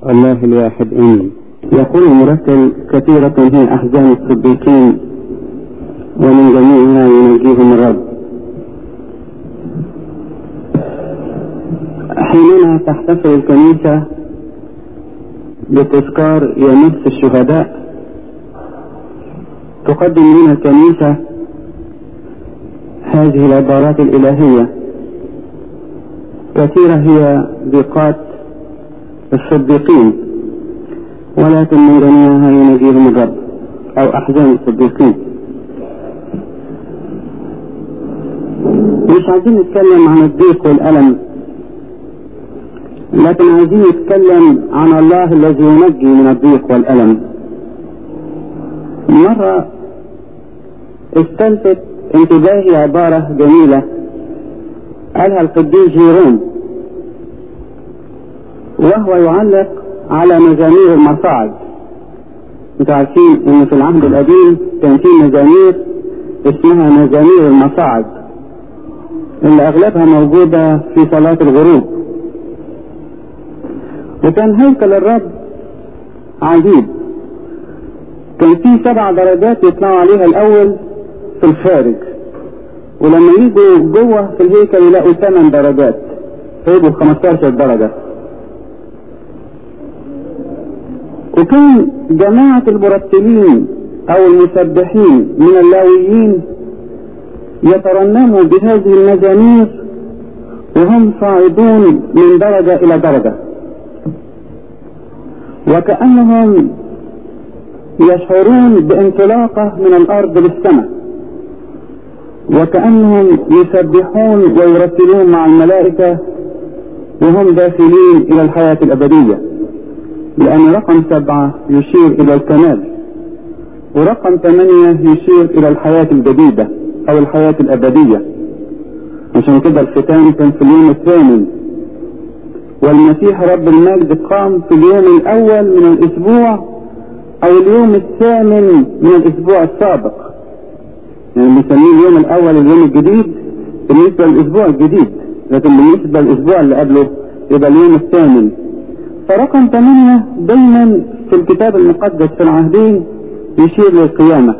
الله الواحد امين يقول المرتل كثيرة هي أحزان الصديقين ومن جميعها ينجيهم الرب حينما تحتفل الكنيسة بتذكار يمس الشهداء تقدم لنا الكنيسة هذه العبارات الإلهية كثيرة هي ضيقات الصديقين ولكن من جميعها ينجيهم الرب أو أحزان الصديقين مش عايزين نتكلم عن الضيق والألم لكن عايزين نتكلم عن الله الذي ينجي من الضيق والألم مرة استلفت انتباهي عبارة جميلة قالها القديس جيروم وهو يعلق على مزامير المصاعد انتوا عارفين ان في العهد القديم كان في مزامير اسمها مزامير المصاعد اللي اغلبها موجودة في صلاة الغروب وكان هيكل الرب عجيب كان في سبع درجات يطلعوا عليها الاول في الخارج ولما يجوا جوه في الهيكل يلاقوا ثمان درجات فيبقوا 15 درجة وكان جماعة المرتلين او المسبحين من اللاويين يترنموا بهذه المزامير وهم صاعدون من درجة الى درجة وكأنهم يشعرون بانطلاقة من الارض للسماء وكأنهم يسبحون ويرتلون مع الملائكة وهم داخلين الى الحياة الابدية لان رقم سبعة يشير الى الكمال ورقم ثمانية يشير الى الحياة الجديدة او الحياة الابدية عشان كده الختام كان في اليوم الثاني والمسيح رب المجد قام في اليوم الاول من الاسبوع او اليوم الثامن من الاسبوع السابق يعني بنسميه اليوم الاول اليوم الجديد بالنسبة للاسبوع الجديد لكن بالنسبة للاسبوع اللي قبله يبقى اليوم الثامن فرقم ثمانية دايما في الكتاب المقدس في العهدين يشير للقيامة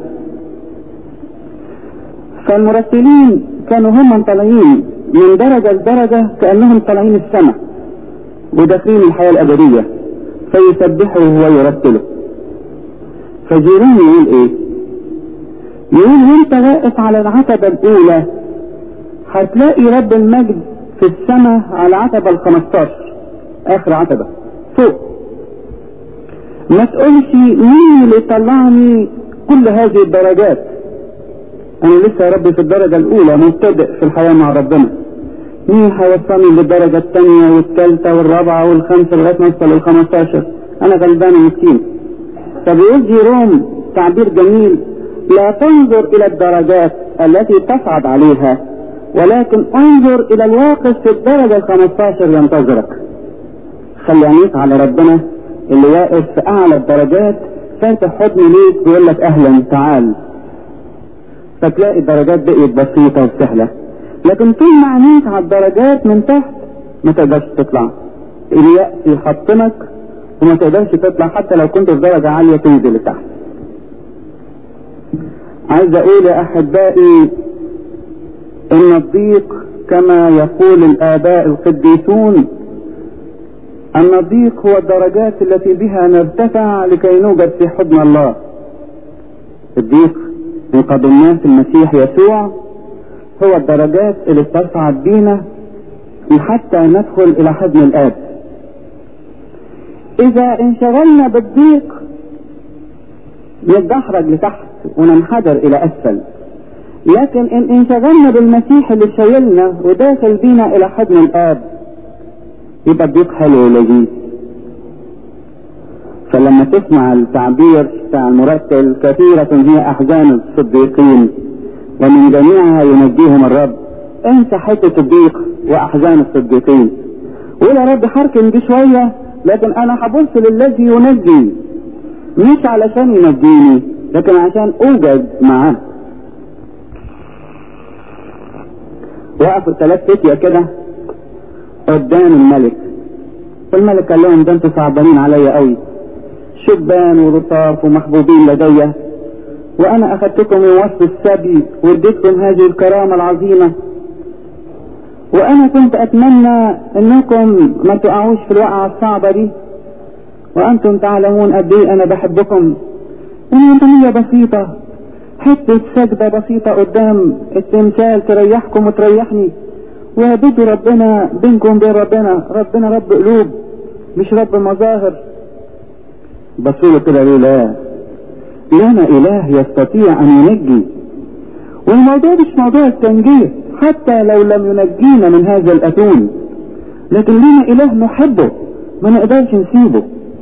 فالمرتلين كانوا هم طالعين من درجة لدرجة كأنهم طالعين السماء وداخلين الحياة الأبدية فيسبحوا ويرتلوا فجيرون يقول ايه يقول وانت واقف على العتبة الأولى هتلاقي رب المجد في السماء على العتبة ال 15 آخر عتبة فوق ما تقولش مين اللي طلعني كل هذه الدرجات انا لسه يا ربي في الدرجة الاولى مبتدئ في الحياة مع ربنا مين هيوصلني للدرجة الثانية والثالثة والرابعة والخامسة لغاية ما اوصل لل 15 انا غلبان ومسكين فبيقول جيروم تعبير جميل لا تنظر الى الدرجات التي تصعد عليها ولكن انظر الى الواقف في الدرجة ال 15 ينتظرك خلي عينيك على ربنا اللي واقف في اعلى الدرجات فاتح حضن ليك ويقول لك اهلا تعال فتلاقي الدرجات بقيت بسيطة وسهلة لكن طول ما عينيك على الدرجات من تحت ما تقدرش تطلع اليأس يحطمك وما تقدرش تطلع حتى لو كنت في درجة عالية تنزل لتحت عايز اقول يا احبائي ان الضيق كما يقول الاباء القديسون أن الضيق هو الدرجات التي بها نرتفع لكي نوجد في حضن الله الضيق إن قبلناه في المسيح يسوع هو الدرجات اللي بتصعد بينا حتى ندخل إلى حضن الآب إذا انشغلنا بالضيق نتدحرج لتحت وننحدر إلى أسفل لكن إن انشغلنا بالمسيح اللي شايلنا وداخل بينا إلى حضن الآب يبقى الضيق حلو ولذيذ فلما تسمع التعبير بتاع المرتل كثيرة هي أحزان الصديقين ومن جميعها ينجيهم الرب انسى حتة الضيق وأحزان الصديقين قول يا رب حركن دي شوية لكن أنا هبص للذي ينجي مش علشان ينجيني لكن عشان أوجد معاه وقفوا ثلاث فتية كده قدام الملك والملك قال لهم ده انتوا صعبانين عليا قوي شبان ورصاف ومحبوبين لدي وانا اخذتكم من وسط السبي واديتكم هذه الكرامة العظيمة وانا كنت اتمنى انكم ما تقعوش في الوقعة الصعبة دي وانتم تعلمون قد ايه انا بحبكم ان هي بسيطة حتة سجدة بسيطة قدام التمثال تريحكم وتريحني وبدوا ربنا بينكم وبين ربنا ربنا رب قلوب مش رب مظاهر بصوا كده ليه لا لنا اله يستطيع ان ينجي والموضوع مش موضوع التنجية حتى لو لم ينجينا من هذا الاتون لكن لنا اله نحبه ما نقدرش نسيبه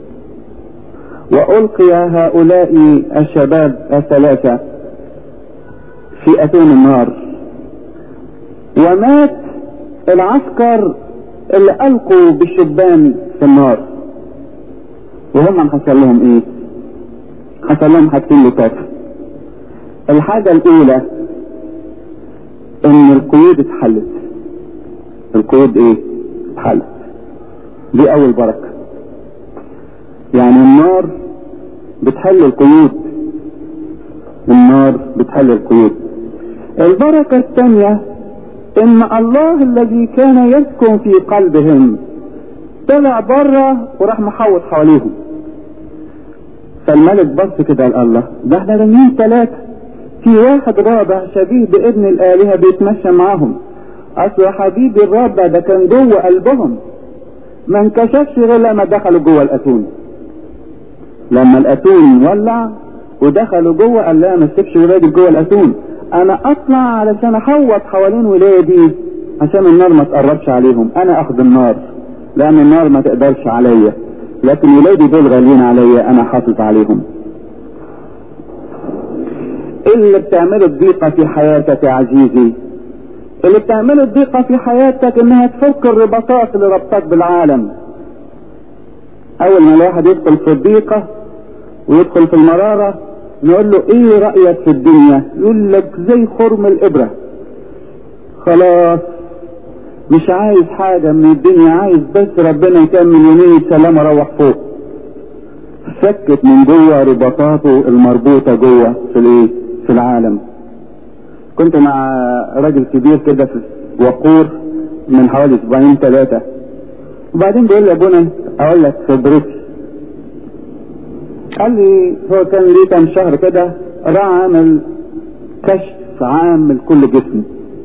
والقي هؤلاء الشباب الثلاثة في اتون النار ومات العسكر اللي القوا بالشبان في النار وهم حصل لهم ايه حصل لهم حاجتين لطاف الحاجة الاولى ان القيود اتحلت القيود ايه اتحلت دي اول بركة يعني النار بتحل القيود النار بتحل القيود البركة الثانية ان الله الذي كان يسكن في قلبهم طلع بره وراح محوط حواليهم فالملك بص كده قال الله ده احنا راميين ثلاثة في واحد رابع شبيه بابن الآلهة بيتمشى معاهم اصل يا حبيبي الرابع ده كان جوه قلبهم ما انكشفش غير لما دخلوا جوه الاتون لما الاتون ولع ودخلوا جوه قال لا ما تسيبش ولادي جوه الاتون انا اطلع علشان احوط حوالين ولادي عشان النار ما تقربش عليهم انا اخذ النار لان النار ما تقدرش عليا لكن ولادي دول غاليين عليا انا حافظ عليهم اللي بتعمله الضيقة في حياتك يا عزيزي اللي بتعمله الضيقة في حياتك انها تفك الرباطات اللي ربطك بالعالم اول ما الواحد يدخل في الضيقة ويدخل في المرارة نقول له ايه رأيك في الدنيا يقول لك زي خرم الابرة خلاص مش عايز حاجة من الدنيا عايز بس ربنا يكمل يومين سلام اروح فوق فكت من جوه رباطاته المربوطة جوه في الايه في العالم كنت مع راجل كبير كده في وقور من حوالي اسبوعين ثلاثة وبعدين بيقول لي ابونا اقول لك خبرتي قال لي هو كان ليه كام شهر كده راح عمل كشف عام لكل جسم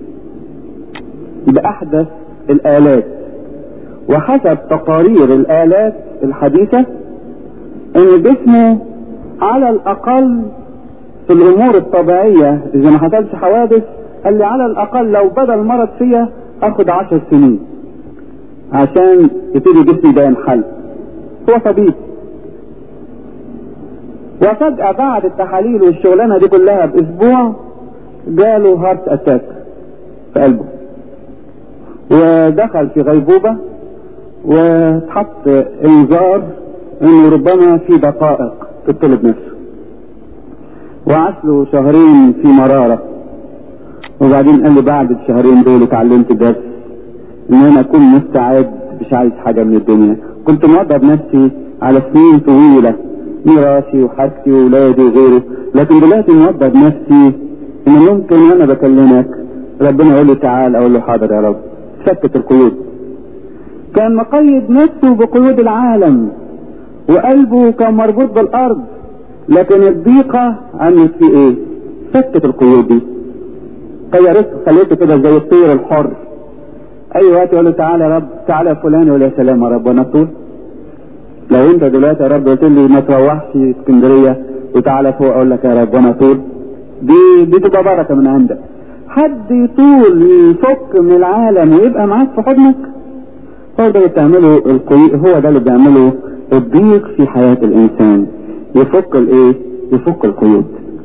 بأحدث الآلات وحسب تقارير الآلات الحديثة ان جسمه على الأقل في الأمور الطبيعية إذا ما حصلش حوادث قال لي على الأقل لو بدا المرض فيا أخد عشر سنين عشان يبتدي جسمي ده ينحل هو طبيب وفجأة بعد التحاليل والشغلانة دي كلها بأسبوع جاله هارت أتاك في قلبه ودخل في غيبوبة واتحط انذار انه ربما في دقائق تطلب نفسه وعاش له شهرين في مرارة وبعدين قال لي بعد الشهرين دول اتعلمت درس ان انا اكون مستعد مش عايز حاجة من الدنيا كنت موضب نفسي على سنين طويلة ميراثي وحاجتي وولادي وغيره لكن دلوقتي موضب نفسي ان ممكن وانا بكلمك ربنا يقول لي تعال اقول له حاضر يا رب فكت القيود كان مقيد نفسه بقيود العالم وقلبه كان مربوط بالارض لكن الضيقة عملت فيه ايه فكت القيود دي غيرته خليته كده زي الطير الحر اي وقت يقول له تعالى يا رب تعالى يا فلان يقول يا سلام يا رب وانا طول لو انت دلوقتي يا رب قلت لي ما تروحش اسكندريه وتعالى فوق اقول لك يا رب وانا طول دي دي تبقى بركه من عندك حد يطول يفك من العالم ويبقى معاك في حضنك هو ده اللي بتعمله القي... هو ده اللي بيعمله الضيق في حياه الانسان يفك الايه يفك القيود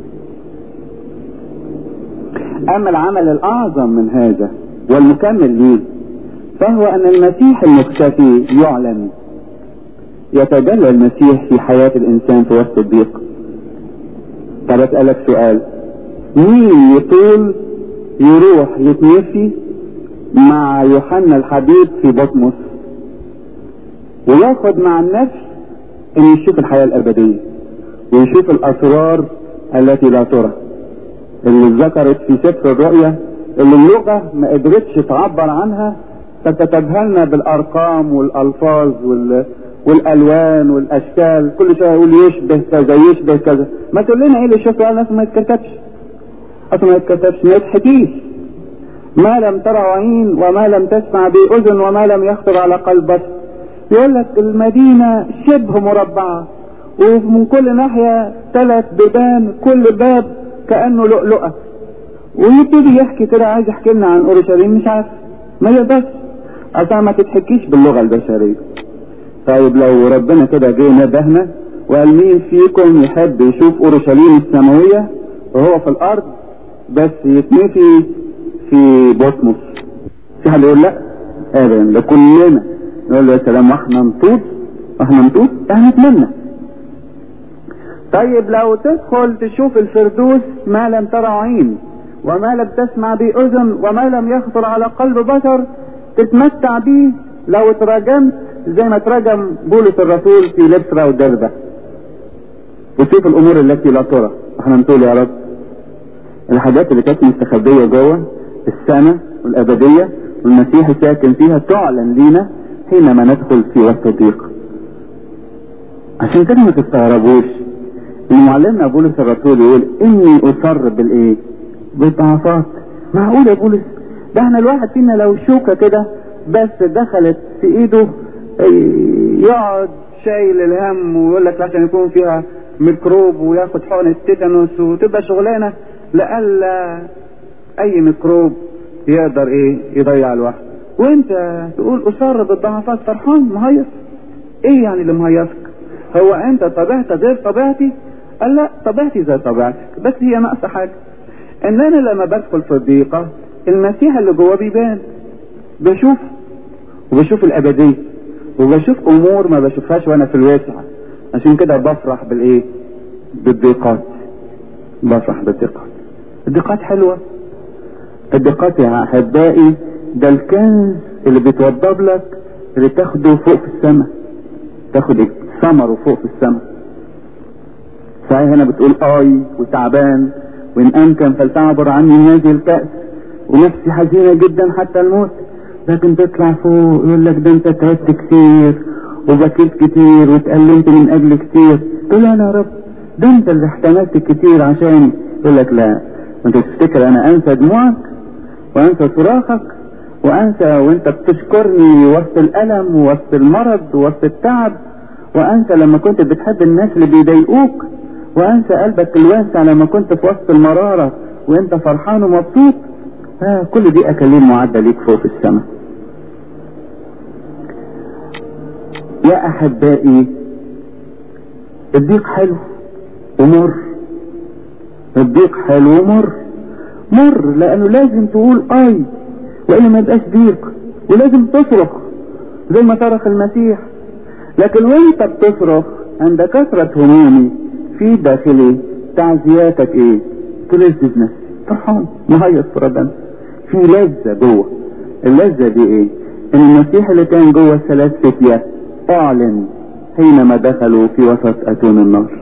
اما العمل الاعظم من هذا والمكمل ليه فهو ان المسيح المختفي يعلن يتجلى المسيح في حياة الانسان في وسط الضيق طب اسألك سؤال مين يطول يروح يتنفي مع يوحنا الحبيب في بطمس وياخد مع النفس ان يشوف الحياة الابدية ويشوف الاسرار التي لا ترى اللي ذكرت في سفر الرؤيا اللي اللغة ما قدرتش تعبر عنها فكتبها لنا بالارقام والالفاظ وال... والالوان والاشكال كل شويه يقول يشبه كذا يشبه كذا ما تقول لنا ايه اللي شفته الناس ما يتكتبش اصلا ما يتكتبش ما يتحكيش ما لم ترى عين وما لم تسمع به اذن وما لم يخطر على قلب بشر يقول لك المدينه شبه مربعه ومن كل ناحيه ثلاث بيبان كل باب كانه لؤلؤه ويبتدي يحكي كده عايز يحكي لنا عن اورشليم مش عارف ما يقدرش اصلا ما تتحكيش باللغه البشريه طيب لو ربنا كده جه نبهنا وقال مين فيكم يحب يشوف اورشليم السماويه وهو في الارض بس يتنفي في بطمس في حد يقول لا ابدا ده كلنا نقول له يا سلام واحنا نطوط واحنا نطوط احنا نتمنى طيب لو تدخل تشوف الفردوس ما لم ترى عين وما لم تسمع به اذن وما لم يخطر على قلب بشر تتمتع به لو تراجمت زي ما تراجم بولس الرسول في لبسرا ودربة وشوف الامور التي لا ترى احنا نقول يا رب الحاجات اللي كانت مستخبية جوه السنة والابدية والمسيح ساكن فيها تعلن لينا حينما ندخل في وسط الضيق عشان كده ما تستغربوش ان معلمنا بولس الرسول يقول اني اصر بالايه بالضعفات معقول يا بولس ده احنا الواحد فينا لو شوكة كده بس دخلت في ايده يقعد شايل الهم ويقول لك عشان يكون فيها ميكروب وياخد حقن التيتانوس وتبقى شغلانه لألا اي ميكروب يقدر ايه يضيع الواحد وانت تقول اصر بالضعفات فرحان مهيص ايه يعني اللي مهيصك هو انت طبيعتك غير طبيعتي قال لا طبيعتي زي طبيعتك بس هي ناقصه حاجه ان انا لما بدخل في الضيقه المسيح اللي جواه بيبان بشوف وبشوف الابديه وبشوف امور ما بشوفهاش وانا في الواسع عشان كده بفرح بالايه بالضيقات بفرح بالضيقات الضيقات حلوه الضيقات يا احبائي ده الكنز اللي بيتوضب لك اللي تاخده فوق في السماء تاخد ثمره فوق في السماء صحيح هنا بتقول اي وتعبان وان امكن فلتعبر عني هذه الكأس ونفسي حزينة جدا حتى الموت لكن تطلع فوق يقول لك ده انت تعبت كتير وبكيت كتير واتألمت من اجل كتير تقول انا يا رب ده انت اللي احتملت كتير عشان يقول لك لا انت تفتكر انا انسى دموعك وانسى صراخك وانسى وانت بتشكرني وسط الالم ووسط المرض ووسط التعب وانسى لما كنت بتحب الناس اللي بيضايقوك وانسى قلبك الواسع لما كنت في وسط المرارة وانت فرحان ومبسوط آه كل دي اكاليل معدة ليك فوق في السماء يا احبائي الضيق حلو ومر الضيق حلو ومر مر لانه لازم تقول اي والا ما يبقاش ضيق ولازم تصرخ زي ما صرخ المسيح لكن وانت بتصرخ عند كثرة همومي في داخلي تعزياتك ايه تلذذ نفسي فرحان مهيص في ربنا في لذة جوه اللذة دي ايه ان المسيح اللي كان جوه الثلاث فتية اعلن حينما دخلوا في وسط اتون النار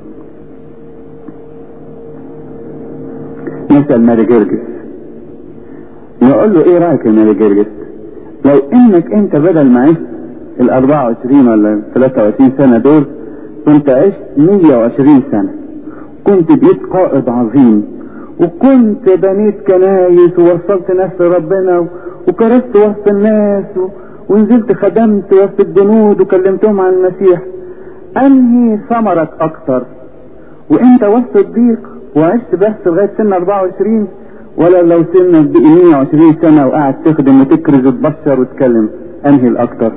نسأل ماري جرجس نقول له ايه رايك يا ماري جرجس لو انك انت بدل ما عشت ال 24 ولا 23 سنة دول كنت عشت 120 سنة كنت بقيت قائد عظيم وكنت بنيت كنايس ووصلت ناس لربنا وكرست وسط الناس و... ونزلت خدمت وسط الجنود وكلمتهم عن المسيح انهي ثمرك اكتر وانت وسط الضيق وعشت بس لغايه سن 24 ولا لو سنك بقي 120 سنه وقاعد تخدم وتكرز وتبشر وتكلم انهي الاكتر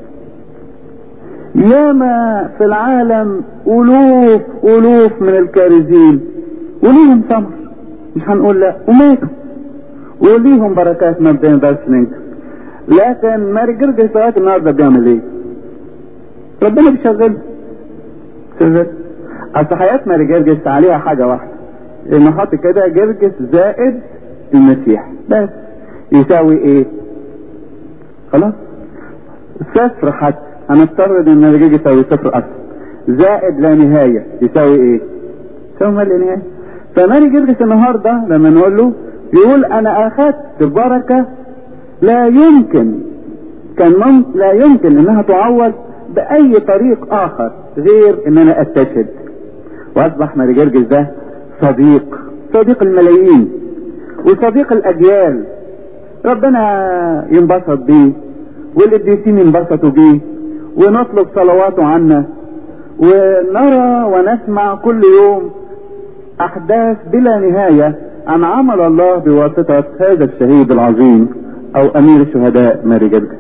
ياما في العالم الوف الوف من الكارزين وليهم ثمر مش هنقول لا وماتوا وليهم بركات ما بنقدرش ننكر لكن ماري جرجس لغايه النهارده بيعمل ايه؟ ربنا بيشغله شغال اصل حياه ماري جرجس عليها حاجه واحده انه حاطط كده جرجس زائد المسيح بس يساوي ايه؟ خلاص صفر حتى هنفترض ان الرجاج يساوي صفر اصلا زائد لا نهاية يساوي ايه؟ يساوي ما لا نهاية فماري جرجس النهاردة لما نقول له يقول انا اخذت بركة لا يمكن كان ممكن لا يمكن انها تعوض باي طريق اخر غير ان انا استشهد واصبح ماري جرجس ده صديق صديق الملايين وصديق الاجيال ربنا ينبسط بيه والقديسين ينبسطوا بيه ونطلب صلواته عنا ونرى ونسمع كل يوم احداث بلا نهاية عن عمل الله بواسطة هذا الشهيد العظيم او امير الشهداء ماري جرجس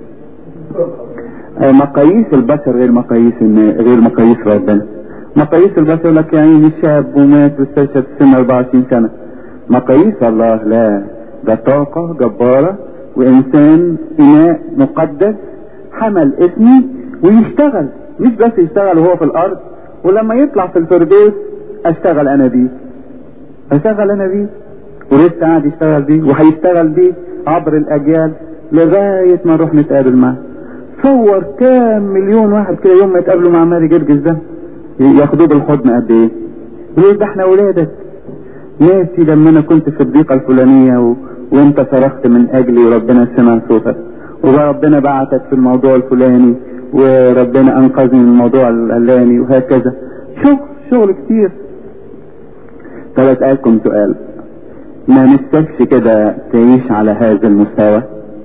مقاييس البشر غير مقاييس غير مقاييس ربنا مقاييس البشر لك يا عيني شاب ومات واستشهد في سن 24 سنة مقاييس الله لا ده طاقة جبارة وإنسان إناء مقدس حمل اسمي ويشتغل مش بس يشتغل وهو في الأرض ولما يطلع في الفردوس أشتغل أنا بيه أشتغل أنا بيه ولسه قاعد يشتغل بيه وهيشتغل بيه عبر الأجيال لغاية ما نروح نتقابل معاه تصور كام مليون واحد كده يوم ما يتقابلوا مع ماري جرجس ده ياخدوه بالحضن قد ايه يقول ده احنا ولادك ناسي لما انا كنت في الضيقه الفلانيه و... وانت صرخت من اجلي وربنا سمع صوتك وربنا بعتك في الموضوع الفلاني وربنا انقذني من الموضوع الفلاني وهكذا شغل شغل كتير طب اسالكم سؤال ما نفسكش كده تعيش على هذا المستوى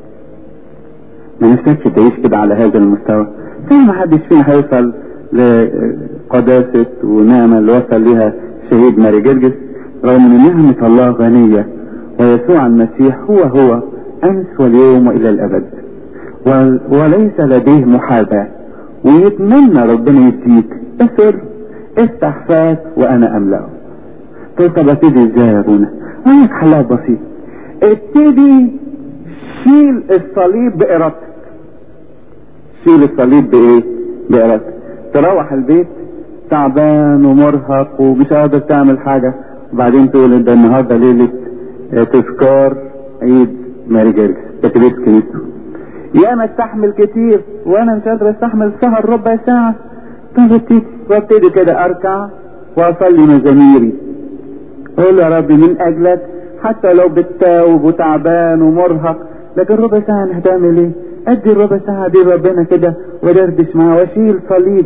ما نفسكش تعيش كده على هذا المستوى زي ما حدش فينا هيوصل لقداسة ونعمة اللي وصل لها شهيد ماري جرجس رغم ان نعمة الله غنية ويسوع المسيح هو هو امس واليوم والى الابد وليس لديه محاباة ويتمنى ربنا يديك اسر افتح فاك وانا املأه قلت طب ابتدي ازاي يا ابونا؟ اقول لك حلها بسيط ابتدي شيل الصليب بارادتك شيل الصليب بايه؟ بارادتك تروح البيت تعبان ومرهق ومش قادر تعمل حاجة وبعدين تقول ده النهارده ليلة تذكار عيد ماري جرجس ده في بيت كنيسته يا انا استحمل كتير وانا مش قادر استحمل سهر ربع ساعة طب ابتدي وابتدي كده اركع واصلي مزاميري اقول يا ربي من اجلك حتى لو بتاوب وتعبان ومرهق لكن ربع ساعة انا هتعمل ايه؟ ادي الربع ساعة دي ربنا كده ودردش معاه واشيل صليب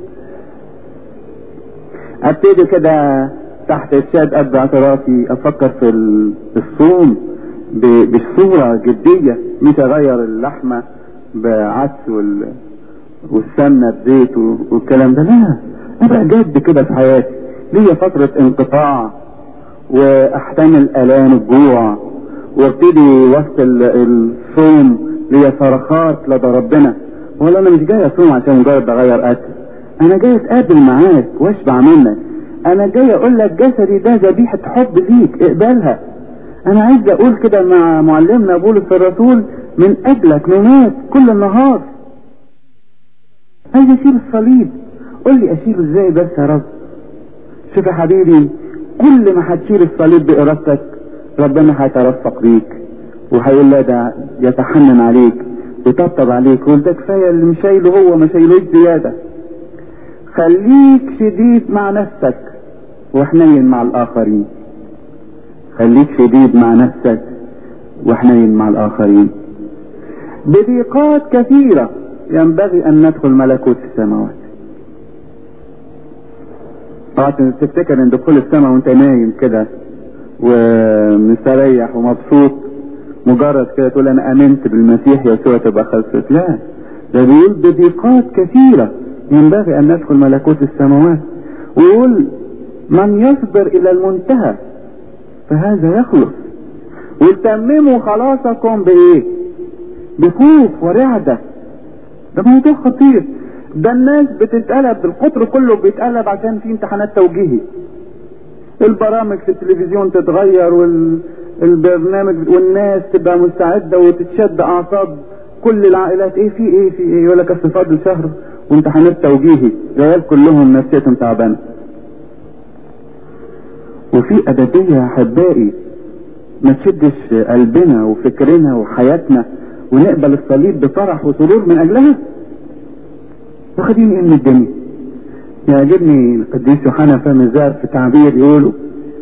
ابتدي كده تحت ارشاد اب اعترافي افكر في الصوم بصورة جدية مش اغير اللحمة بعدس وال... والسمنة بزيت والكلام ده لا ابقى جد كده في حياتي ليا فترة انقطاع واحتمل الام الجوع وابتدي وسط الصوم ليا صرخات لدى ربنا ولا انا مش جاي اصوم عشان مجرد اغير اكل انا جاي اتقابل معاك واشبع منك انا جاي اقول لك جسدي ده ذبيحة حب ليك اقبلها انا عايز اقول كده مع معلمنا بولس الرسول من اجلك نمات كل النهار عايز اشيل الصليب قول لي اشيله ازاي بس يا رب شوف يا حبيبي كل ما هتشيل الصليب بارادتك ربنا هيترفق بيك وهيقول لا ده يتحنن عليك يطبطب عليك ويقول ده كفايه اللي مش شايله هو ما شايلوش زياده خليك شديد مع نفسك وحنين مع الاخرين خليك شديد مع نفسك وحنين مع الاخرين بضيقات كثيرة ينبغي ان ندخل ملكوت السماوات طبعا تفتكر ان دخول السماء وانت نايم كده ومستريح ومبسوط مجرد كده تقول انا امنت بالمسيح يسوع تبقى خلصت لا ده بيقول بضيقات كثيرة ينبغي ان ندخل ملكوت السماوات ويقول من يصبر الى المنتهى فهذا يخلص وتمموا خلاصكم بايه بخوف ورعدة ده موضوع خطير ده الناس بتتقلب القطر كله بيتقلب عشان في امتحانات توجيهي البرامج في التلفزيون تتغير والبرنامج والناس تبقى مستعدة وتتشد اعصاب كل العائلات ايه في ايه في ايه يقول لك اصل فاضل شهر وامتحانات توجيهي العيال كلهم نفسيتهم تعبانه وفي ابديه يا احبائي ما تشدش قلبنا وفكرنا وحياتنا ونقبل الصليب بفرح وسرور من اجلها واخدين ايه من الدنيا يعجبني القديس يوحنا فهم الزهر في تعبير يقوله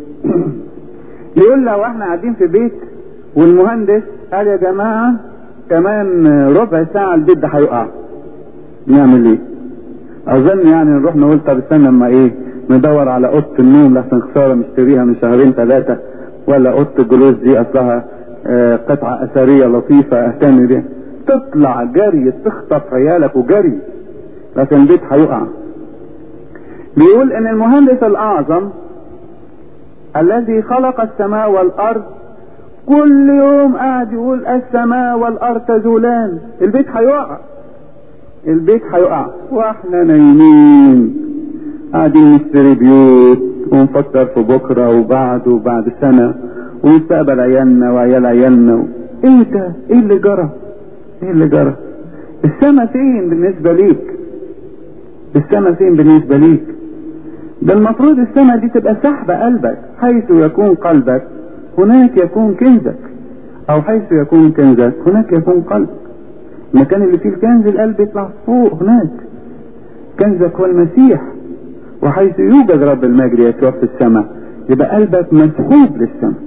يقول لو احنا قاعدين في بيت والمهندس قال يا جماعة كمان ربع ساعة البيت ده هيقع نعمل ايه اظن يعني نروح نقول طب استنى اما ايه ندور على اوضه النوم لحسن خساره نشتريها من شهرين ثلاثه ولا اوضه الجلوس دي اصلها آه قطعه اثريه لطيفه اهتم بيها تطلع جري تخطف عيالك وجري لكن البيت هيقع بيقول ان المهندس الاعظم الذي خلق السماء والارض كل يوم قاعد يقول السماء والارض تزولان البيت هيقع البيت هيقع واحنا نايمين قاعدين نشتري بيوت ونفكر في بكره وبعد وبعد سنه ومستقبل عيالنا وعيال عيالنا و... ايه ده؟ ايه اللي جرى؟ ايه اللي جرى؟ السما فين بالنسبه ليك؟ السما فين بالنسبه ليك؟ ده المفروض السما دي تبقى سحبه قلبك حيث يكون قلبك هناك يكون كنزك او حيث يكون كنزك هناك يكون قلبك المكان اللي فيه الكنز القلب يطلع فوق هناك كنزك هو المسيح وحيث يوجد رب المجد يسوع في السماء يبقى قلبك مسحوب للسماء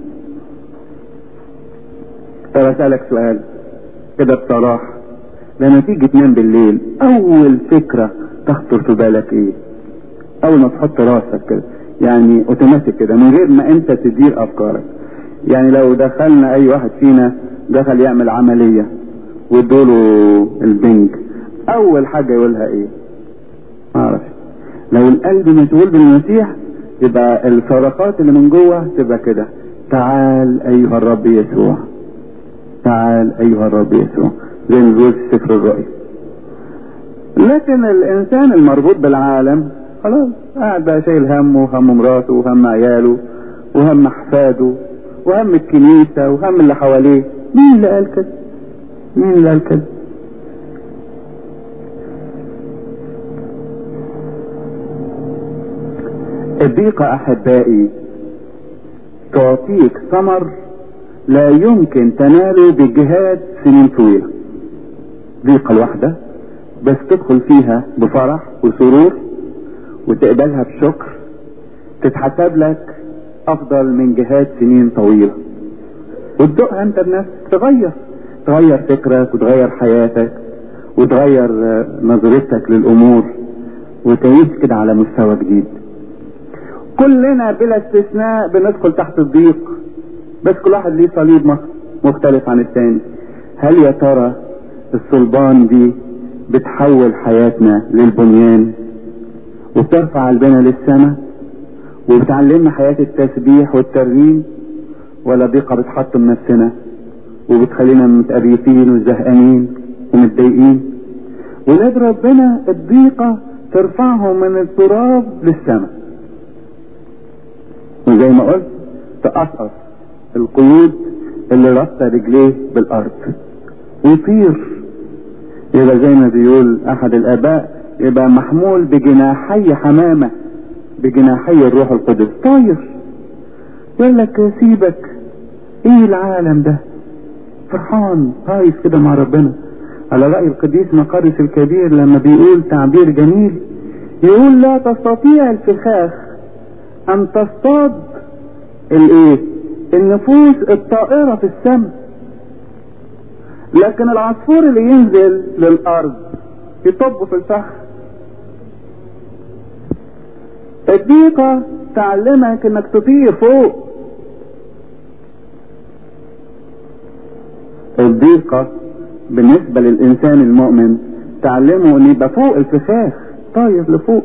طب اسالك سؤال كده بصراحه لما تيجي تنام بالليل اول فكره تخطر في بالك ايه اول ما تحط راسك كده يعني اوتوماتيك كده من غير ما انت تدير افكارك يعني لو دخلنا اي واحد فينا دخل يعمل عمليه وادوله البنج اول حاجه يقولها ايه ما اعرفش لو القلب مشغول بالمسيح يبقى الصرخات اللي من جوه تبقى كده تعال ايها الرب يسوع تعال ايها الرب يسوع زي ما بيقول في سفر الرؤيا لكن الانسان المربوط بالعالم خلاص قاعد بقى شايل همه وهم مراته وهم عياله وهم احفاده وهم الكنيسه وهم اللي حواليه مين اللي قال كده مين اللي قال كده الضيقة أحبائي تعطيك ثمر لا يمكن تناله بجهاد سنين طويلة ضيقة الواحدة بس تدخل فيها بفرح وسرور وتقبلها بشكر تتحسب لك أفضل من جهاد سنين طويلة وتدوقها أنت بنفسك تغير تغير فكرك وتغير حياتك وتغير نظرتك للأمور وتعيش كده على مستوى جديد كلنا بلا استثناء بندخل تحت الضيق بس كل واحد ليه صليب مختلف عن الثاني هل يا ترى الصلبان دي بتحول حياتنا للبنيان وبترفع قلبنا للسماء وبتعلمنا حياة التسبيح والترنيم ولا ضيقة بتحطم نفسنا وبتخلينا متقريفين وزهقانين ومتضايقين ولاد ربنا الضيقة ترفعهم من التراب للسماء وزي ما قلت تقصقص القيود اللي ربط رجليه بالارض ويطير يبقى زي ما بيقول احد الاباء يبقى محمول بجناحي حمامه بجناحي الروح القدس طاير يقول لك سيبك ايه العالم ده فرحان طايف كده مع ربنا على رأي القديس مقارس الكبير لما بيقول تعبير جميل يقول لا تستطيع الفخاخ ان تصطاد الايه النفوس الطائرة في السماء لكن العصفور اللي ينزل للارض يطب في الفخ الضيقة تعلمك انك تطير فوق الضيقة بالنسبة للإنسان المؤمن تعلمه أن يبقى فوق الفخاخ طاير لفوق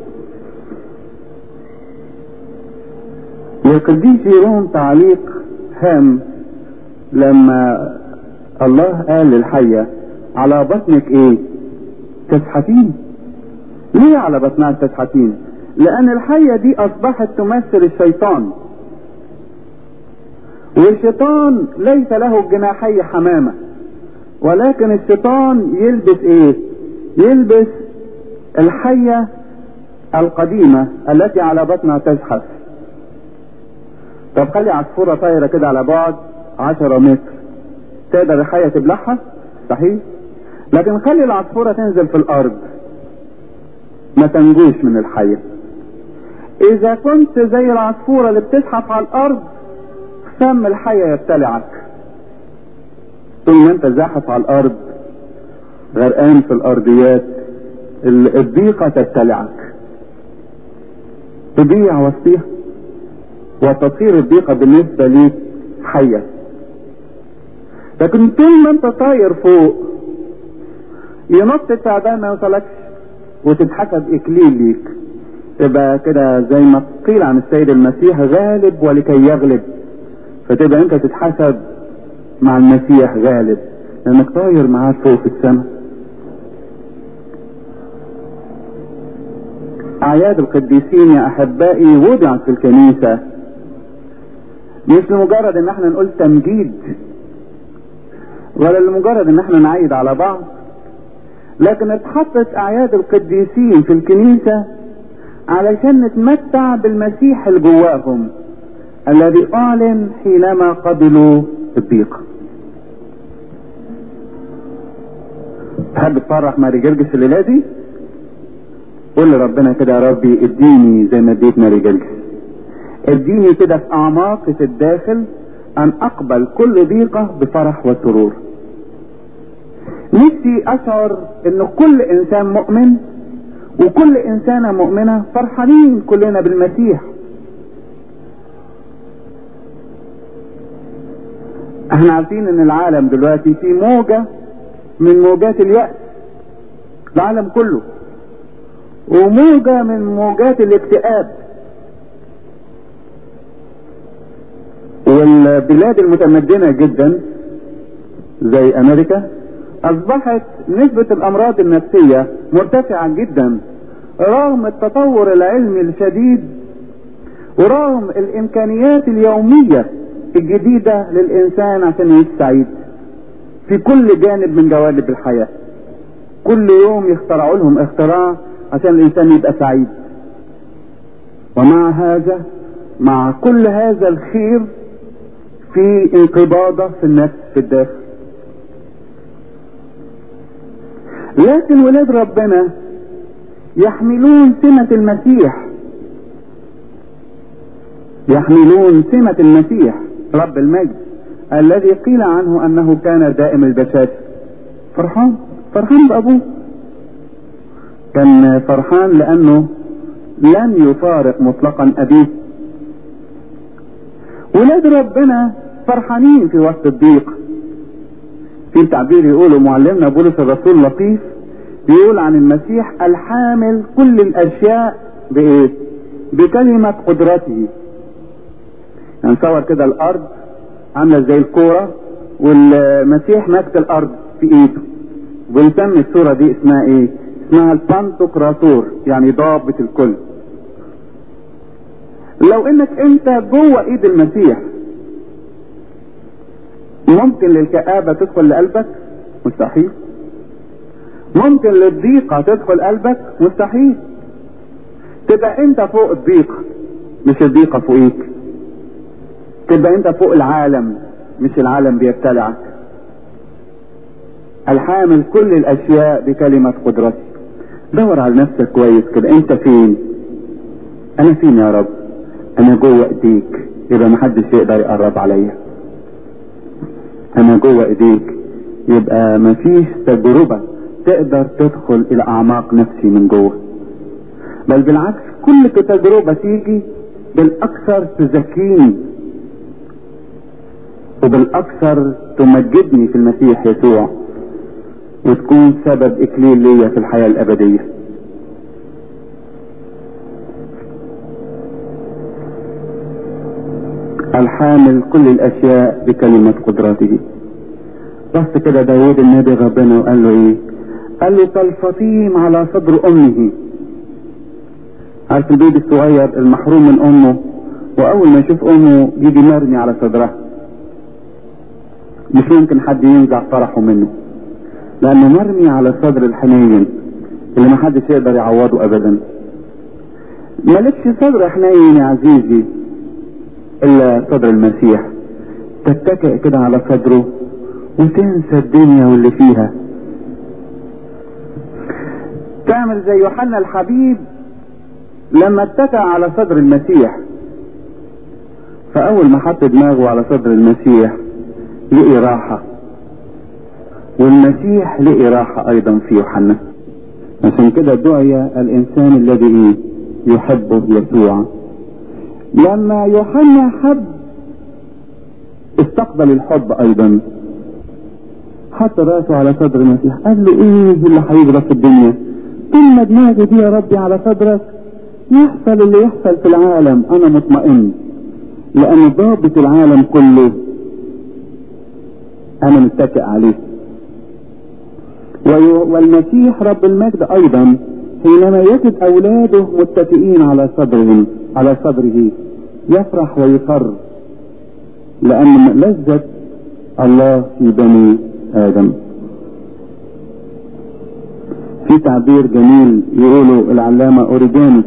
والقديس يروم تعليق هام لما الله قال للحية على بطنك ايه تسحتين ليه على بطنها تسحتين لان الحية دي اصبحت تمثل الشيطان والشيطان ليس له جناحي حمامة ولكن الشيطان يلبس ايه يلبس الحية القديمة التي على بطنها تزحف طب خلي عصفورة طايرة كده على بعد عشرة متر تقدر الحية تبلعها صحيح لكن خلي العصفورة تنزل في الارض ما تنجوش من الحية اذا كنت زي العصفورة اللي بتزحف على الارض فم الحية يبتلعك طول ما انت زاحف على الارض غرقان في الارضيات الضيقة تبتلعك تضيع وسطيها وتصير الضيقة بالنسبة ليك حية لكن طول ما انت طاير فوق ينط التعبان ما يوصلكش وتتحسب اكليل ليك تبقى كده زي ما قيل عن السيد المسيح غالب ولكي يغلب فتبقى انت تتحسب مع المسيح غالب لانك طاير معاه فوق في السماء اعياد القديسين يا احبائي وضعت في الكنيسة مش لمجرد ان احنا نقول تمجيد ولا لمجرد ان احنا نعيد على بعض لكن اتحطت اعياد القديسين في الكنيسة علشان نتمتع بالمسيح اللي جواهم الذي اعلن حينما قبلوا الضيق تحب تفرح ماري جرجس الليله دي قول لربنا كده يا ربي اديني زي ما اديت ماري جرجس اديني كده في اعماقي في الداخل ان اقبل كل ضيقة بفرح وسرور نفسي اشعر ان كل انسان مؤمن وكل انسانة مؤمنة فرحانين كلنا بالمسيح احنا عارفين ان العالم دلوقتي في موجة من موجات اليأس العالم كله وموجة من موجات الاكتئاب والبلاد المتمدنة جدا زي امريكا اصبحت نسبة الامراض النفسية مرتفعة جدا رغم التطور العلمي الشديد ورغم الامكانيات اليومية الجديدة للانسان عشان يعيش سعيد في كل جانب من جوانب الحياة كل يوم يخترعوا لهم اختراع عشان الانسان يبقى سعيد ومع هذا مع كل هذا الخير في انقباضة في النفس في الداخل لكن ولاد ربنا يحملون سمة المسيح يحملون سمة المسيح رب المجد الذي قيل عنه انه كان دائم البشاشة فرحان فرحان بابوه كان فرحان لانه لم يفارق مطلقا ابيه ولاد ربنا فرحانين في وسط الضيق في تعبير يقوله معلمنا بولس الرسول لطيف يقول عن المسيح الحامل كل الاشياء بايه بكلمة قدرته يعني صور كده الارض عاملة زي الكورة والمسيح ماسك الارض في ايده ونسمي الصورة دي اسمها ايه اسمها البانتوكراتور يعني ضابط الكل لو انك انت جوه ايد المسيح ممكن للكآبة تدخل لقلبك مستحيل ممكن للضيقة تدخل قلبك مستحيل تبقى انت فوق الضيقة مش الضيقة فوقيك تبقى انت فوق العالم مش العالم بيبتلعك الحامل كل الاشياء بكلمة قدرتي دور على نفسك كويس كده انت فين انا فين يا رب انا جوه ايديك يبقى محدش يقدر يقرب عليا انا جوه ايديك يبقى مفيش تجربة تقدر تدخل الى اعماق نفسي من جوه بل بالعكس كل تجربة تيجي بالاكثر تزكيني وبالاكثر تمجدني في المسيح يسوع وتكون سبب اكليل ليا في الحياة الابدية الحامل كل الاشياء بكلمة قدرته بص كده داود النبي ربنا وقال له ايه قال له كالفطيم على صدر امه عارف البيبي الصغير المحروم من امه واول ما يشوف امه يجي مرمي على صدرها مش ممكن حد ينزع فرحه منه لانه مرمي على الصدر الحنين اللي محدش يقدر يعوضه ابدا مالكش صدر حنين يا عزيزي الا صدر المسيح تتكئ كده على صدره وتنسى الدنيا واللي فيها تعمل زي يوحنا الحبيب لما اتكى على صدر المسيح فاول ما حط دماغه على صدر المسيح لقي راحة والمسيح لقي راحة ايضا في يوحنا عشان كده دعي الانسان الذي يحبه يسوع لما يوحنا حب استقبل الحب ايضا حط راسه على صدر المسيح قال له ايه اللي هيجرى في الدنيا كل دماغي دي يا ربي على صدرك يحصل اللي يحصل في العالم انا مطمئن لان ضابط العالم كله انا متكئ عليه والمسيح رب المجد ايضا حينما يجد اولاده متكئين على صدرهم على صدره يفرح ويفر لان لذة الله في بني ادم في تعبير جميل يقوله العلامة اوريجاني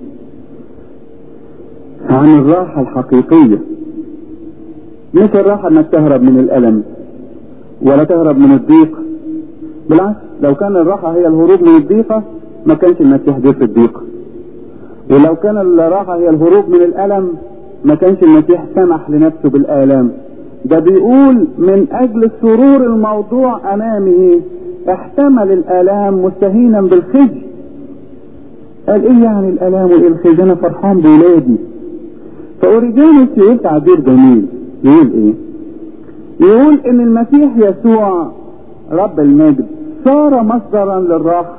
عن الراحة الحقيقية مش الراحة انك تهرب من الالم ولا تهرب من الضيق بالعكس لو كان الراحة هي الهروب من الضيقة ما كانش المسيح جه في الضيقة ولو كان الراحة هي الهروب من الألم ما كانش المسيح سمح لنفسه بالآلام ده بيقول من أجل السرور الموضوع أمامه احتمل الآلام مستهينا بالخزي قال إيه يعني الآلام وإيه الخزي أنا فرحان بولادي فأوريجانوس يقول تعبير جميل يقول إيه يقول إن المسيح يسوع رب المجد صار مصدرا للراحة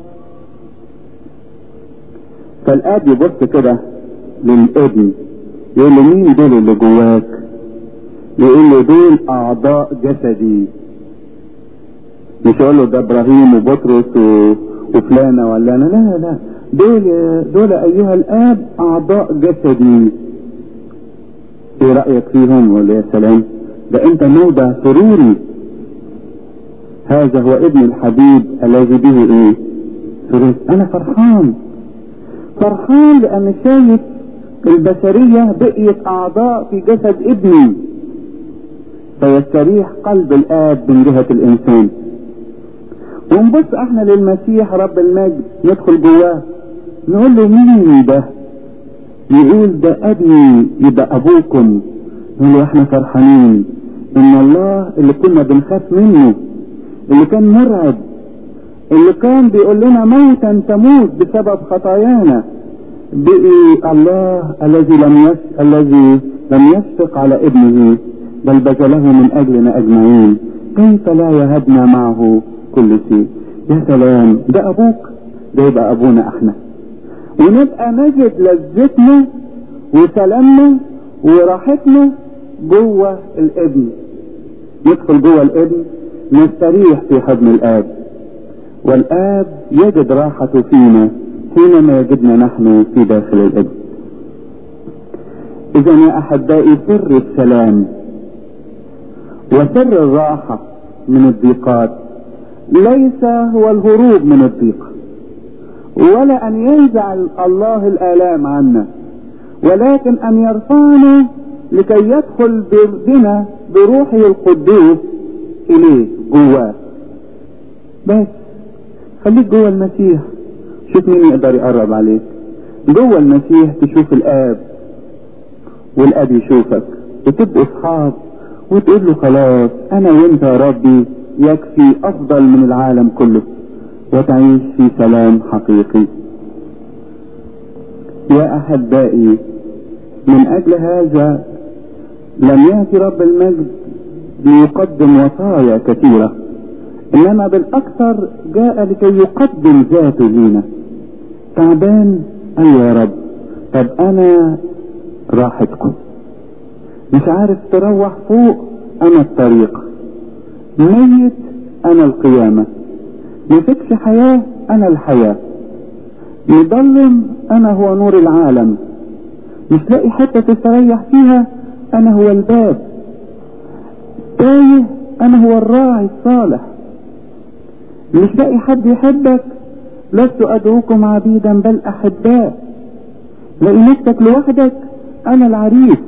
فالاب يبص كده للابن يقول له مين دول اللي جواك يقول له دول اعضاء جسدي مش يقول له ده ابراهيم وبطرس و... وفلانه ولا انا لا لا دول دول ايها الاب اعضاء جسدي ايه رايك فيهم ولا يا سلام ده انت موضع سروري هذا هو ابن الحبيب الذي به ايه سرور انا فرحان فرحان لان شايف البشرية بقيت اعضاء في جسد ابني فيستريح قلب الاب من جهة الانسان ونبص احنا للمسيح رب المجد ندخل جواه نقول له مين ده يقول ده ابي يبقى ابوكم نقول له احنا فرحانين ان الله اللي كنا بنخاف منه اللي كان مرعب اللي كان بيقول لنا موتا تموت بسبب خطايانا بقي الله الذي لم يس... الذي لم يشفق على ابنه بل بذله من اجلنا اجمعين كيف لا يهبنا معه كل شيء يا سلام ده ابوك ده يبقى ابونا احنا ونبقى نجد لذتنا وسلامنا وراحتنا جوه الابن ندخل جوه الابن نستريح في حضن الاب والاب يجد راحته فينا حينما يجدنا نحن في داخل الابن اذا يا احبائي سر السلام وسر الراحة من الضيقات ليس هو الهروب من الضيق ولا ان ينزع الله الالام عنا ولكن ان يرفعنا لكي يدخل بنا بروحه القدوس اليه جواه بس خليك جوه المسيح شوف مين يقدر يقرب عليك جوه المسيح تشوف الاب والاب يشوفك وتبقوا اصحاب وتقول له خلاص انا وانت يا ربي يكفي افضل من العالم كله وتعيش في سلام حقيقي يا احبائي من اجل هذا لم ياتي رب المجد ليقدم وصايا كثيرة انما بالاكثر جاء لكي يقدم ذاته لينا تعبان ايوه يا رب طب انا راحتكم مش عارف تروح فوق انا الطريق ميت انا القيامة مفكش حياة انا الحياة مضلم انا هو نور العالم مش لاقي حتة تستريح فيها انا هو الباب تايه انا هو الراعي الصالح مش لاقي حد يحبك لست ادعوكم عبيدا بل احباء لاقي نفسك لوحدك انا العريس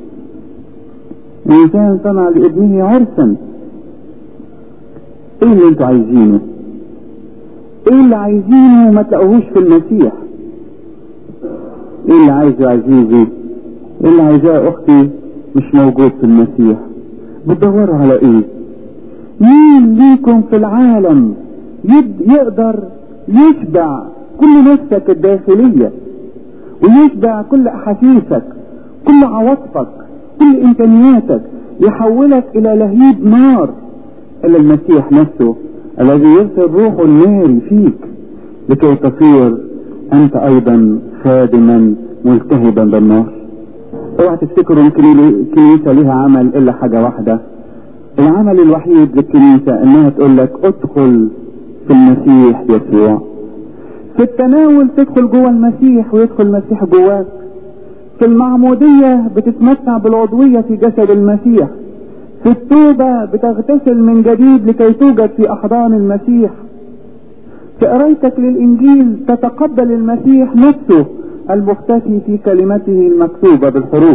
انسان صنع لابنه عرسا ايه اللي انتوا عايزينه ايه اللي عايزينه ما تلاقوهوش في المسيح ايه اللي عايزه عزيزي ايه اللي عايزاه اختي مش موجود في المسيح بتدوروا على ايه مين ليكم في العالم يد يقدر يشبع كل نفسك الداخلية ويشبع كل احاسيسك كل عواطفك كل امكانياتك يحولك الى لهيب نار الا المسيح نفسه الذي يرسل روحه الناري فيك لكي تصير انت ايضا خادما ملتهبا بالنار اوعى تفتكروا يمكن الكنيسه ليها عمل الا حاجه واحده العمل الوحيد للكنيسه انها تقول لك ادخل في المسيح يسوع في التناول تدخل جوه المسيح ويدخل المسيح جواك في المعمودية بتتمتع بالعضوية في جسد المسيح في التوبة بتغتسل من جديد لكي توجد في أحضان المسيح في قرايتك للإنجيل تتقبل المسيح نفسه المختفي في كلمته المكتوبة بالحروف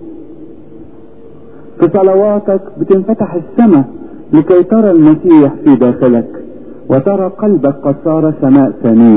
في صلواتك بتنفتح السماء لكي ترى المسيح في داخلك وترى قلبك قد صار سماء ثانية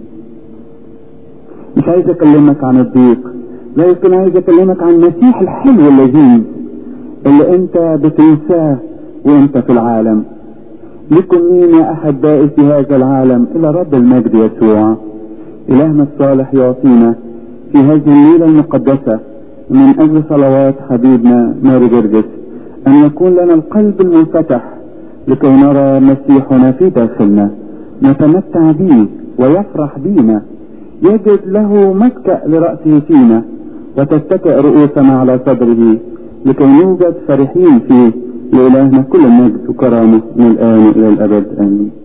مش عايز اكلمك عن الضيق لكن عايز اكلمك عن المسيح الحلو اللذيذ اللي انت بتنساه وانت في العالم لكم مين يا احبائي في هذا العالم الا رب المجد يسوع الهنا الصالح يعطينا في هذه الليلة المقدسة من اجل صلوات حبيبنا ماري جرجس ان يكون لنا القلب المنفتح لكي نرى مسيحنا في داخلنا نتمتع به ويفرح بينا يجد له متكأ لرأسه فينا وتتكئ رؤوسنا على صدره لكي نوجد فرحين فيه لإلهنا كل المجد وكرامه من الآن إلى الأبد آمين